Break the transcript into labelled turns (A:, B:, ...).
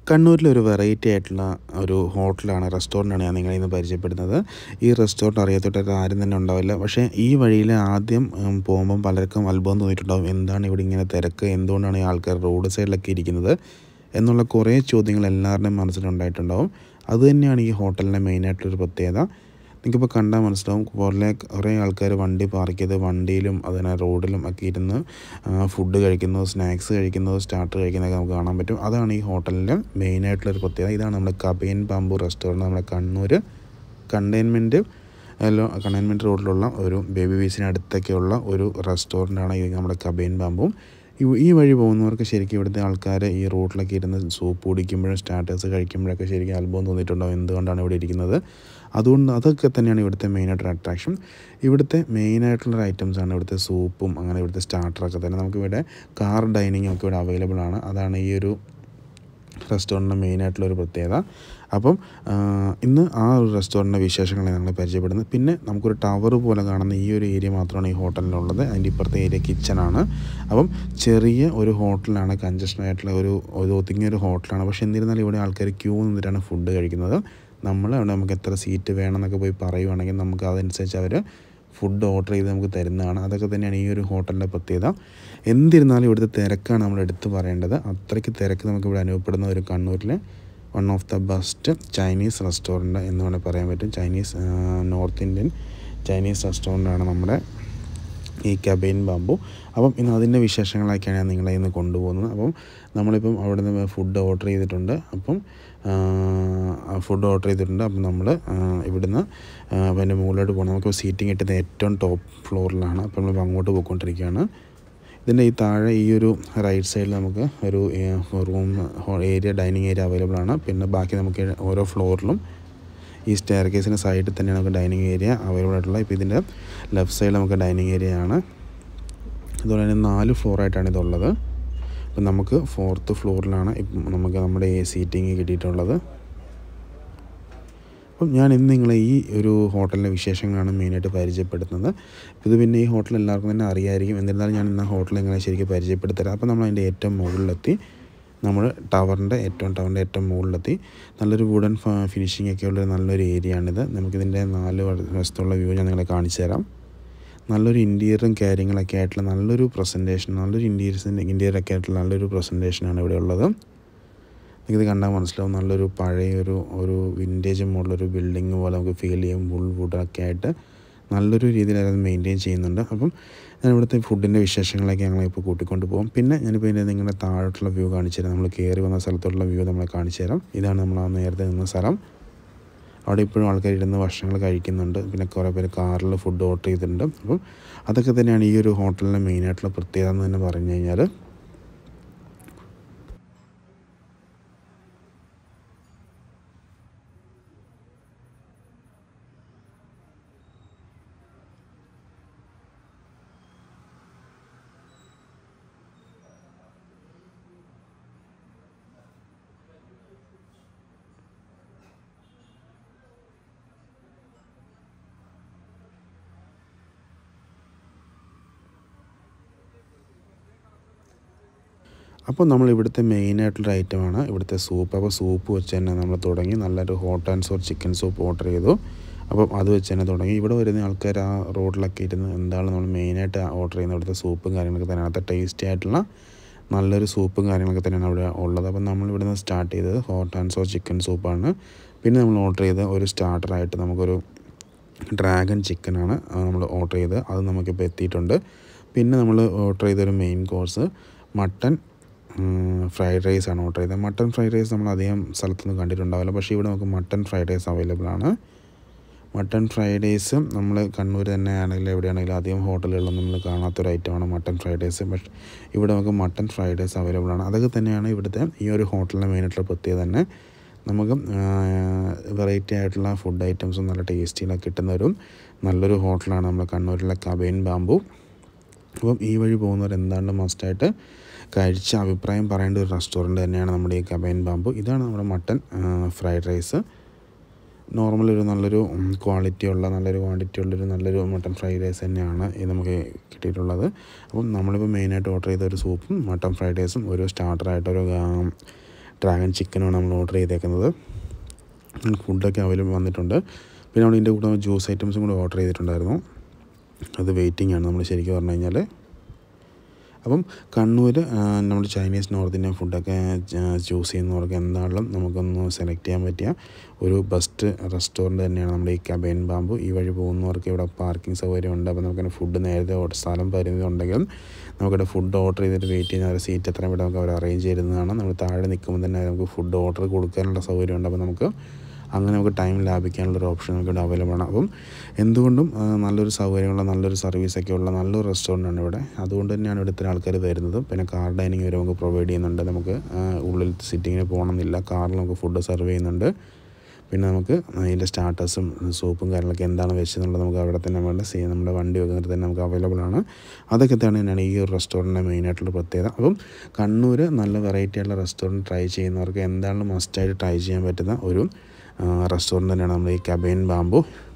A: കണ്ണൂരിലെ ഒരു വെറൈറ്റി ആയിട്ടുള്ള ഒരു ഹോട്ടലാണ് റെസ്റ്റോറൻ്റാണ് ഞാൻ നിങ്ങളെ ഇന്ന് പരിചയപ്പെടുന്നത് ഈ റെസ്റ്റോറൻറ്റ് അറിയാത്തോട്ട് ആരും തന്നെ ഉണ്ടാവില്ല പക്ഷേ ഈ വഴിയിൽ ആദ്യം ഉം, പോകുമ്പം പലർക്കും അത്ഭുതം തോന്നിയിട്ടുണ്ടാവും എന്താണ് ഇവിടെ ഇങ്ങനെ തിരക്ക് എന്തുകൊണ്ടാണ് ഈ ആൾക്കാർ റോഡ് സൈഡിലൊക്കെ ഇരിക്കുന്നത് എന്നുള്ള കുറേ ചോദ്യങ്ങൾ എല്ലാവരുടെയും മനസ്സിലുണ്ടായിട്ടുണ്ടാവും അതുതന്നെയാണ് ഈ ഹോട്ടലിൻ്റെ മെയിനായിട്ടുള്ളൊരു പ്രത്യേകത നിങ്ങൾക്കിപ്പോൾ കണ്ടാൽ മനസ്സിലാവും കുറേ കുറേ ആൾക്കാർ വണ്ടി പാർക്ക് ചെയ്ത് വണ്ടിയിലും അതിനെ റോഡിലും ഒക്കെ ഇരുന്ന് ഫുഡ് കഴിക്കുന്നത് സ്നാക്സ് കഴിക്കുന്നത് സ്റ്റാർട്ടർ കഴിക്കുന്നതൊക്കെ നമുക്ക് കാണാൻ പറ്റും അതാണ് ഈ ഹോട്ടലിൻ്റെ മെയിനായിട്ടുള്ളൊരു പ്രത്യേകത ഇതാണ് നമ്മുടെ കബൈൻ ബാമ്പു റെസ്റ്റോറൻറ്റ് നമ്മുടെ കണ്ണൂർ കണ്ടെയ്ൻമെൻറ്റ് അല്ലോ കണ്ടെയ്ൻമെൻറ്റ് റോഡിലുള്ള ഒരു ബേബി ബീച്ചിന് അടുത്തൊക്കെയുള്ള ഒരു റെസ്റ്റോറൻ്റാണ് ഈ നമ്മുടെ കബൈൻ ബാമ്പും ഈ- ഈ വഴി പോകുന്നവർക്ക് ശരിക്കും ഇവിടുത്തെ ആൾക്കാർ ഈ റോഡിലൊക്കെ ഇരുന്ന് സൂപ്പ് കുടിക്കുമ്പോഴും സ്റ്റാർട്ടേഴ്സ് കഴിക്കുമ്പോഴൊക്കെ ശരിക്കും അത്ഭുതം തോന്നിയിട്ടുണ്ടാവും എന്തുകൊണ്ടാണ് ഇവിടെ ഇരിക്കുന്നത് അതുകൊണ്ട് അതൊക്കെ തന്നെയാണ് ഇവിടുത്തെ മെയിനായിട്ടൊരു അട്രാക്ഷൻ ഇവിടുത്തെ മെയിനായിട്ടുള്ള ഐറ്റംസാണ് ഇവിടുത്തെ സൂപ്പും അങ്ങനെ ഇവിടുത്തെ സ്റ്റാർട്ടറൊക്കെ തന്നെ നമുക്കിവിടെ കാർ ഡൈനിങ്ങും ഒക്കെ ഇവിടെ അവൈലബിൾ ആണ് അതാണ് ഈ ഒരു റെസ്റ്റോറൻറ്റിൻ്റെ മെയിനായിട്ടുള്ള ഒരു പ്രത്യേകത അപ്പം ആ, ഇന്ന് ആ ഒരു റെസ്റ്റോറൻറ്റിൻ്റെ വിശേഷങ്ങളെ ഞങ്ങൾ പരിചയപ്പെടുന്നത് പിന്നെ നമുക്കൊരു ടവർ പോലെ കാണുന്ന ഈ ഒരു ഏരിയ മാത്രമാണ് ഈ ഹോട്ടലിലുള്ളത് അതിൻ്റെ ഇപ്പുറത്തെ ഏരിയ കിച്ചണാണ് അപ്പം ചെറിയ ഒരു ഹോട്ടലാണ് കഞ്ചഷൻ ആയിട്ടുള്ള ഒരു ഒരു ഒതുങ്ങിയ ഒരു ഹോട്ടലാണ് പക്ഷേ എന്നിരുന്നാലും ഇവിടെ ആൾക്കാർ ക്യൂ നിന്നിട്ടാണ് ഫുഡ് കഴിക്കുന്നത് നമ്മൾ അവിടെ നമുക്ക് എത്ര സീറ്റ് വേണമെന്നൊക്കെ പോയി പറയുവാണെങ്കിൽ നമുക്ക് അതനുസരിച്ച് അവർ ഫുഡ് ഓർഡർ ചെയ്ത് നമുക്ക് തരുന്നതാണ് അതൊക്കെ തന്നെയാണ് ഈ ഒരു ഹോട്ടലിൻ്റെ പ്രത്യേകത എന്നിരുന്നാലും ഇവിടുത്തെ തിരക്കാണ് നമ്മൾ എടുത്തു പറയേണ്ടത് അത്രയ്ക്ക് തിരക്ക് നമുക്ക് ഇവിടെ അനുഭവപ്പെടുന്ന ഒരു കണ്ണൂരിലെ one of the best Chinese restaurant എന്ന് വേണമെങ്കിൽ പറയാൻ പറ്റും ചൈനീസ് നോർത്ത് ഇന്ത്യൻ ചൈനീസ് റെസ്റ്റോറൻ്റാണ് നമ്മുടെ ഈ കബൈൻ ബാമ്പു അപ്പം ഇന്ന് അതിൻ്റെ വിശേഷങ്ങളൊക്കെയാണ് ഞാൻ നിങ്ങളെ ഇന്ന് കൊണ്ടുപോകുന്നത് അപ്പം നമ്മളിപ്പം അവിടെ നിന്ന് ഫുഡ് ഓർഡർ ചെയ്തിട്ടുണ്ട് അപ്പം ഫുഡ് ഓർഡർ ചെയ്തിട്ടുണ്ട് അപ്പം നമ്മൾ ഇവിടുന്ന് അപ്പം അതിൻ്റെ മുകളിലോട്ട് പോകണം നമുക്ക് സീറ്റിംഗ് കിട്ടുന്നത് ഏറ്റവും ടോപ്പ് ഫ്ലോറിലാണ് അപ്പം നമ്മൾ അങ്ങോട്ട് പോയിക്കൊണ്ടിരിക്കുകയാണ് ഇതിൻ്റെ ഈ താഴെ ഈ ഒരു റൈറ്റ് സൈഡിൽ നമുക്ക് ഒരു room area dining area available ആണ് പിന്നെ ബാക്കി നമുക്ക് ഓരോ ഫ്ലോറിലും ഈ സ്റ്റെയർ കേസിൻ്റെ സൈഡിൽ തന്നെയാണ് നമുക്ക് ഡൈനിങ് ഏരിയ അവൈലബിൾ ആയിട്ടുള്ളത് ഇപ്പോൾ ഇതിൻ്റെ ലെഫ്റ്റ് സൈഡിൽ നമുക്ക് ഡൈനിങ് ഏരിയ ആണ് അതുപോലെ തന്നെ നാല് ഫ്ലോറായിട്ടാണ് ഇതുള്ളത് അപ്പം നമുക്ക് ഫോർത്ത് ഫ്ലോറിലാണ് ഇപ്പം നമുക്ക് നമ്മുടെ ഈ സീറ്റിംഗ് കിട്ടിയിട്ടുള്ളത് അപ്പം ഞാൻ ഇന്ന് നിങ്ങളെ ഈ ഒരു ഹോട്ടലിൻ്റെ വിശേഷങ്ങളാണ് മെയിനായിട്ട് പരിചയപ്പെടുത്തുന്നത് ഇത് പിന്നെ ഈ ഹോട്ടൽ എല്ലാവർക്കും തന്നെ അറിയായിരിക്കും എന്നിരുന്നാലും ഞാൻ ഇന്ന് ഹോട്ടൽ എങ്ങനെ ശരിക്കും പരിചയപ്പെടുത്തരാം അപ്പോൾ നമ്മൾ അതിൻ്റെ ഏറ്റവും മുകളിലെത്തി നമ്മൾ ടവറിൻ്റെ ഏറ്റവും ടവറിൻ്റെ ഏറ്റവും മുകളിലെത്തി നല്ലൊരു വുഡൻ ഫിനിഷിംഗ് ഒക്കെ ഉള്ള നല്ലൊരു ഏരിയ ആണിത് നമുക്കിതിൻ്റെ നാല് വശത്തുള്ള വ്യൂ ഞാൻ നിങ്ങളെ കാണിച്ചു തരാം നല്ലൊരു ഇൻറ്റീരിയറും കാര്യങ്ങളൊക്കെ ആയിട്ടുള്ള നല്ലൊരു പ്രസൻറ്റേഷൻ നല്ലൊരു ഇൻറ്റീരിയർസിൻ്റെ ഇൻറ്റീരിയറൊക്കെ ആയിട്ടുള്ള നല്ലൊരു പ്രസൻറ്റേഷനാണ് ഇവിടെ ഉള്ളത് നിങ്ങൾക്കിത് കണ്ടാൽ മനസ്സിലാവും നല്ലൊരു പഴയ ഒരു ഒരു വിൻറ്റേജ് മോഡലൊരു ബിൽഡിങ് പോലെ നമുക്ക് ഫീൽ ചെയ്യും വുൾ വുഡൊക്കെ ആയിട്ട് നല്ലൊരു രീതിയിൽ അത് മെയിൻറ്റെയിൻ ചെയ്യുന്നുണ്ട് അപ്പം ഞാൻ ഇവിടുത്തെ ഫുഡിൻ്റെ വിശേഷങ്ങളൊക്കെ ഞങ്ങളിപ്പോൾ കൂട്ടിക്കൊണ്ട് പോകും പിന്നെ ഞാനിപ്പോൾ ഇതിൻ്റെ നിങ്ങളുടെ താഴോട്ടുള്ള വ്യൂ കാണിച്ചു തരാം നമ്മൾ കയറി വന്ന സ്ഥലത്തോട്ടുള്ള വ്യൂ നമ്മളെ കാണിച്ചു തരാം ഇതാണ് നമ്മൾ ആ നേരത്തെ നിന്ന സ്ഥലം അവിടെ ഇപ്പോഴും ആൾക്കാർ ഇരുന്ന് ഭക്ഷണങ്ങൾ കഴിക്കുന്നുണ്ട് പിന്നെ കുറേ പേര് കാറിൽ ഫുഡ് ഓർഡർ ചെയ്തിട്ടുണ്ട് അപ്പം അതൊക്കെ തന്നെയാണ് ഈ ഒരു ഹോട്ടലിൻ്റെ മെയിനായിട്ടുള്ള പ്രത്യേകത എന്ന് തന്നെ പറഞ്ഞു കഴിഞ്ഞാൽ അപ്പോൾ നമ്മൾ ഇവിടുത്തെ മെയിനായിട്ടുള്ള ഐറ്റമാണ് ഇവിടുത്തെ സൂപ്പ് അപ്പോൾ സൂപ്പ് വെച്ച് തന്നെ നമ്മൾ തുടങ്ങി നല്ലൊരു hot and sour chicken soup order ചെയ്തു അപ്പം അത് വെച്ച് തന്നെ തുടങ്ങി ഇവിടെ വരുന്ന ആൾക്കാർ ആ റോഡിലൊക്കെ ഇരുന്ന് എന്താണ് നമ്മൾ മെയിനായിട്ട് ഓർഡർ ചെയ്യുന്ന ഇവിടുത്തെ സൂപ്പും കാര്യങ്ങളൊക്കെ തന്നെയാണ് അത്ര ടേസ്റ്റി ആയിട്ടുള്ള നല്ലൊരു സൂപ്പും കാര്യങ്ങളൊക്കെ തന്നെയാണ് അവിടെ ഉള്ളത് അപ്പം നമ്മൾ ഇവിടുന്ന് സ്റ്റാർട്ട് ചെയ്തത് ഹോട്ട് ആൻഡ് സോർ ചിക്കൻ സൂപ്പാണ് പിന്നെ നമ്മൾ ഓർഡർ ചെയ്ത ഒരു സ്റ്റാർട്ടറായിട്ട് നമുക്കൊരു ഡ്രാഗൺ ചിക്കനാണ് നമ്മൾ ഓർഡർ ചെയ്തത് അത് നമുക്കിപ്പോൾ എത്തിയിട്ടുണ്ട് പിന്നെ നമ്മൾ ഓർഡർ ചെയ്തൊരു main course mutton fried rice ആണ് ഓർഡർ ചെയ്തത് മട്ടൺ ഫ്രൈഡ് റൈസ് നമ്മൾ അധികം സ്ഥലത്തൊന്നും കണ്ടിട്ടുണ്ടാവില്ല പക്ഷേ ഇവിടെ നമുക്ക് മട്ടൺ ഫ്രൈഡ് റൈസ് അവൈലബിൾ ആണ് മട്ടൺ ഫ്രൈഡ് റൈസ് നമ്മൾ കണ്ണൂർ തന്നെ ആണെങ്കിലും എവിടെയാണെങ്കിലും അധികം ഹോട്ടലുകളിലൊന്നും നമ്മൾ കാണാത്തൊരു ഐറ്റമാണ് മട്ടൺ ഫ്രൈഡ് റൈസ് പക്ഷേ ഇവിടെ നമുക്ക് മട്ടൺ ഫ്രൈഡ് റൈസ് അവൈലബിൾ ആണ് അതൊക്കെ തന്നെയാണ് ഇവിടുത്തെ ഈ ഒരു ഹോട്ടലിൻ്റെ മെയിനായിട്ടുള്ള പ്രത്യേകത തന്നെ നമുക്ക് വെറൈറ്റി ആയിട്ടുള്ള ഫുഡ് ഐറ്റംസും നല്ല ടേസ്റ്റിയിലൊക്കെ കിട്ടുന്ന ഒരു നല്ലൊരു ഹോട്ടലാണ് നമ്മൾ കണ്ണൂരിലെ കബൈൻ ബാമ്പു അപ്പം ഈ വഴി പോകുന്നവർ എന്താണ്ട് മസ്റ്റായിട്ട് കഴിച്ച അഭിപ്രായം പറയേണ്ട ഒരു റെസ്റ്റോറൻറ്റ് തന്നെയാണ് നമ്മുടെ ഈ കബൈൻ ബാമ്പു ഇതാണ് നമ്മുടെ മട്ടൺ ഫ്രൈഡ് റൈസ് നോർമൽ ഒരു നല്ലൊരു ക്വാളിറ്റി ഉള്ള നല്ലൊരു ക്വാണ്ടിറ്റി ഉള്ളൊരു നല്ലൊരു മട്ടൺ ഫ്രൈഡ് റൈസ് തന്നെയാണ് ഇത് നമുക്ക് കിട്ടിയിട്ടുള്ളത് അപ്പം നമ്മളിപ്പോൾ മെയിനായിട്ട് ഓർഡർ ചെയ്ത ഒരു സൂപ്പും മട്ടൺ ഫ്രൈഡ് റൈസും ഒരു സ്റ്റാർട്ടറായിട്ടൊരു ഡ്രാഗൺ ചിക്കനാണ് നമ്മൾ ഓർഡർ ചെയ്തേക്കുന്നത് ഫുഡൊക്കെ അവൈലബിൾ വന്നിട്ടുണ്ട് പിന്നെ നമ്മൾ ഇതിൻ്റെ കൂടെ ജ്യൂസ് ഐറ്റംസും കൂടെ ഓർഡർ ചെയ്തിട്ടുണ്ടായിരുന്നു അത് വെയിറ്റിംഗ് ആണ് നമ്മൾ ശരിക്കും പറഞ്ഞു കഴിഞ്ഞാൽ അപ്പം കണ്ണൂർ നമ്മൾ ചൈനീസ് നോർത്ത് ഇന്ത്യൻ ഫുഡൊക്കെ ചൂസ് ചെയ്യുന്നവർക്ക് എന്താണെങ്കിലും നമുക്കൊന്ന് സെലക്ട് ചെയ്യാൻ പറ്റിയ ഒരു ബെസ്റ്റ് റെസ്റ്റോറൻറ്റ് തന്നെയാണ് നമ്മുടെ ഈ കബേൻ ബാമ്പു ഈ വഴി പോകുന്നവർക്ക് ഇവിടെ പാർക്കിംഗ് സൗകര്യമുണ്ട് അപ്പോൾ നമുക്കിവിടെ ഫുഡ് നേരത്തെ ഓ- സ്ഥലം പരിമിതി ഉണ്ടെങ്കിലും നമുക്കിവിടെ ഫുഡ് ഓർഡർ ചെയ്തിട്ട് വെയിറ്റ് ചെയ്യുന്ന ഒരു സീറ്റ് എത്രയും പെട്ടെന്ന് നമുക്ക് അവർ അറേഞ്ച് ചെയ്തിരുന്നതാണ് നമ്മൾ താഴെ നിൽക്കുമ്പോൾ തന്നെ നമുക്ക് ഫുഡ് ഓർഡർ കൊടുക്കാനുള്ള സൗകര്യമുണ്ട് അപ്പോൾ നമുക്ക് അങ്ങനെ നമുക്ക് ടൈം ലാഭിക്കാനുള്ളൊരു ഓപ്ഷൻ നമുക്ക് ഇവിടെ അവൈലബിൾ ആണ് അപ്പം എന്തുകൊണ്ടും ആ, നല്ലൊരു സൗകര്യമുള്ള നല്ലൊരു സർവീസൊക്കെ ഉള്ള നല്ലൊരു റെസ്റ്റോറൻ്റാണ് ഇവിടെ അതുകൊണ്ട് തന്നെയാണ് ഇവിടെ ഇത്ര ആൾക്കാർ വരുന്നത് പിന്നെ കാർ ഡൈനിങ് വരെ നമുക്ക് പ്രൊവൈഡ് ചെയ്യുന്നുണ്ട് നമുക്ക് ആ, ഉള്ളിൽ സിറ്റിങ്ങിന് പോകണമെന്നില്ല കാറിൽ നമുക്ക് ഫുഡ് സെർവ് ചെയ്യുന്നുണ്ട് പിന്നെ നമുക്ക് അതിൻ്റെ സ്റ്റാർട്ടേഴ്സും സൂപ്പും കാര്യങ്ങളൊക്കെ എന്താണ് വെച്ചെന്നുള്ളത് നമുക്ക് അവിടെ തന്നെ വേണ്ട സീ നമ്മുടെ വണ്ടി വെക്കുന്നിടത്ത് തന്നെ നമുക്ക് അവൈലബിൾ ആണ് അതൊക്കെ തന്നെയാണ് ഈ ഒരു റെസ്റ്റോറൻറ്റിൻ്റെ മെയിനായിട്ടുള്ള പ്രത്യേകത അപ്പം കണ്ണൂർ നല്ല വെറൈറ്റി ആയിട്ടുള്ള റെസ്റ്റോറൻറ്റ് ട്രൈ ചെയ്യുന്നവർക്ക് എന്തായാലും മസ്റ്റായിട്ട് ട്രൈ ചെയ്യാൻ പറ്റുന്ന ഒരു റെസ്റ്റോറൻറ്റ് തന്നെയാണ് നമ്മുടെ ഈ കബേൻ ബാമ്പു